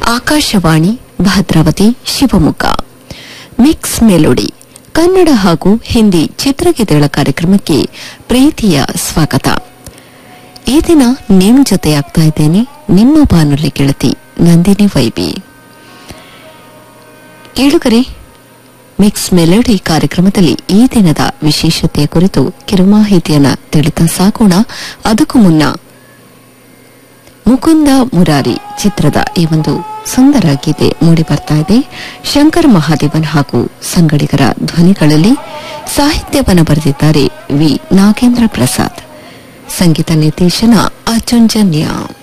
Akashvani Bhadravati Shivamogga mix melody Kannada ಹಾಗೂ ಹಿಂದಿ ಚಿತ್ರಗೀತೆಗಳ ಕಾರ್ಯಕ್ರಮಕ್ಕೆ ಪ್ರೀತಿಯ ಸ್ವಾಗತ ಈ ದಿನ ನಿಮ್ ಜೊತೆಯಾಗ್ತಾ ಇದ್ದೇನೆ ನಿಮ್ಮ ಬಾನುಲಿ ಗೆಳತಿ ನಂದಿನಿ ವೈಬಿ ಏಳುಗರೆ ಮಿಕ್ಸ್ ಮೆಲೋಡಿ ಕಾರ್ಯಕ್ರಮದಲ್ಲಿ ಈ ದಿನದ ವಿಶೇಷತೆಯ ಕುರಿತು ಕಿರುಮಾಹಿತಿಯನ್ನ ತಿಳಿತಾ ಸಾಗೋಣ ಅದಕ್ಕೂ ಮುನ್ನ ಮುಕುಂದ ಮುರಾರಿ ಚಿತ್ರದ ಈ ಒಂದು ಸುಂದರ ಗೀತೆ ಮೂಡಿ ಬರ್ತಾ ಇದೆ ಶಂಕರ್ ಮಹಾದೇವನ್ ಹಾಗೂ ಸಂಗಡಿಗರ ಧ್ವನಿಗಳಲ್ಲಿ ಸಾಹಿತ್ಯವನ್ನು ಬರೆದಿದ್ದಾರೆ ವಿ ನಾಗೇಂದ್ರ ಪ್ರಸಾದ್ ಸಂಗೀತ ನಿರ್ದೇಶನ ಅಚುಂಜನ್ಯ